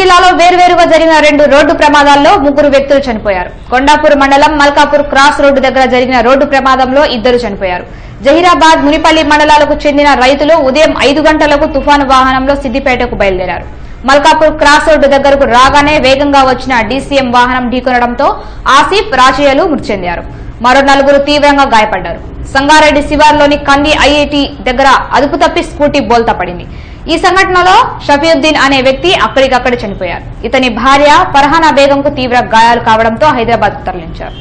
జిల్లాలో వేర్వేరుగా జరిగిన రెండు రోడ్డు ప్రమాదాల్లో ముగ్గురు వ్యక్తులు చనిపోయారు కొండాపూర్ మండలం మల్కాపూర్ క్రాస్ రోడ్డు దగ్గర జరిగిన రోడ్డు ప్రమాదంలో ఇద్దరు చనిపోయారు జహీరాబాద్ మునిపల్లి మండలాలకు చెందిన రైతులు ఉదయం ఐదు గంటలకు తుఫాను వాహనంలో సిద్దిపేటకు బయలుదేరారు మల్కాపూర్ క్రాస్ రోడ్డు దగ్గరకు రాగానే వేగంగా వచ్చిన డీసీఎం వాహనం ఢీకొనడంతో ఆసిఫ్ రాజయ్యలు మృతి చెందారు మరో నలుగురు తీవ్రంగా గాయపడ్డారు సంగారెడ్డి శివార్లోని కంది ఐఐటి దగ్గర అదుపు తప్పి స్కూటీ బోల్తా పడింది ఈ సంఘటనలో షఫీయుద్దీన్ అనే వ్యక్తి అక్కడికక్కడ చనిపోయారు ఇతని భార్య ఫర్హానా బేగంకు తీవ్ర గాయాలు కావడంతో హైదరాబాద్ కు తరలించారు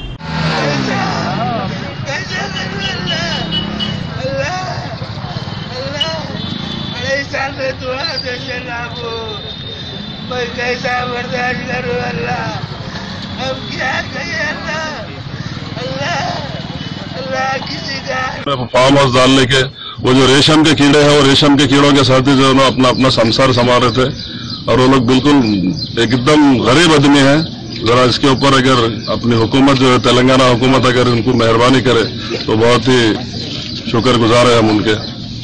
कैसा मैं दुआ दे जनाबो मैं कैसा बर्दाश्त करूं अल्लाह अब क्या करें अल्लाह अल्लाह अल्लाह किसी का फार्म हाउस डालने के वो जो रेशम के कीड़े हैं वो रेशम के कीड़ों के साथ ही जो है ना अपना अपना संसार संभाल रहे थे और वो लोग बिल्कुल एकदम गरीब आदमी है जरा इसके ऊपर अगर अपनी हुकूमत जो है तेलंगाना हुकूमत अगर उनको मेहरबानी करे तो बहुत ही शुक्रगुजार है हम उनके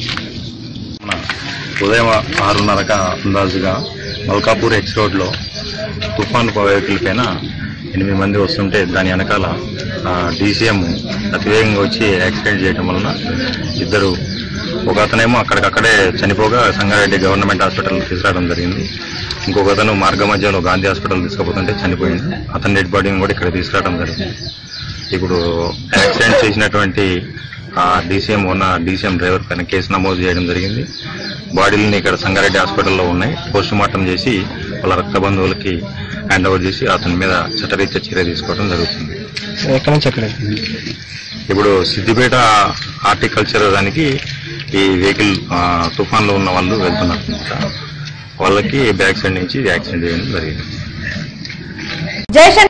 ఉదయం ఆరున్నరక అందాజుగా మల్కాపూర్ ఎక్స్ రోడ్లో తుఫాను వెహికల్ పైన ఎనిమిది మంది వస్తుంటే దాని వెనకాల డీసీఎం అతివేగంగా వచ్చి యాక్సిడెంట్ చేయడం వలన ఇద్దరు ఒక అతనేమో అక్కడికక్కడే చనిపోగా సంగారెడ్డి గవర్నమెంట్ హాస్పిటల్ తీసుకురావడం జరిగింది ఇంకొక అతను మార్గ మధ్యలో గాంధీ హాస్పిటల్ తీసుకుపోతుంటే చనిపోయింది అతని డెడ్ బాడీని కూడా ఇక్కడ తీసుకురావడం జరిగింది ఇప్పుడు యాక్సిడెంట్ చేసినటువంటి ఆ డీసీఎం ఉన్న డీసీఎం డ్రైవర్ పైన కేసు నమోదు చేయడం జరిగింది బాడీలని ఇక్కడ సంగారెడ్డి హాస్పిటల్లో ఉన్నాయి పోస్ట్ మార్టం చేసి వాళ్ళ రక్త బంధువులకి హ్యాండ్ ఓవర్ చేసి అతని మీద చట్టరీత్యా చర్య తీసుకోవడం జరుగుతుంది ఎక్కడి నుంచి ఎక్కడ ఇప్పుడు సిద్దిపేట హార్టికల్చర్ దానికి ఈ వెహికల్ తుఫాన్లో ఉన్న వాళ్ళు వెళ్తున్నారు అన్నమాట. వాళ్ళకి బ్యాక్ సైడ్ నుంచి యాక్సిడెంట్ చేయడం జరిగింది జయశంకర్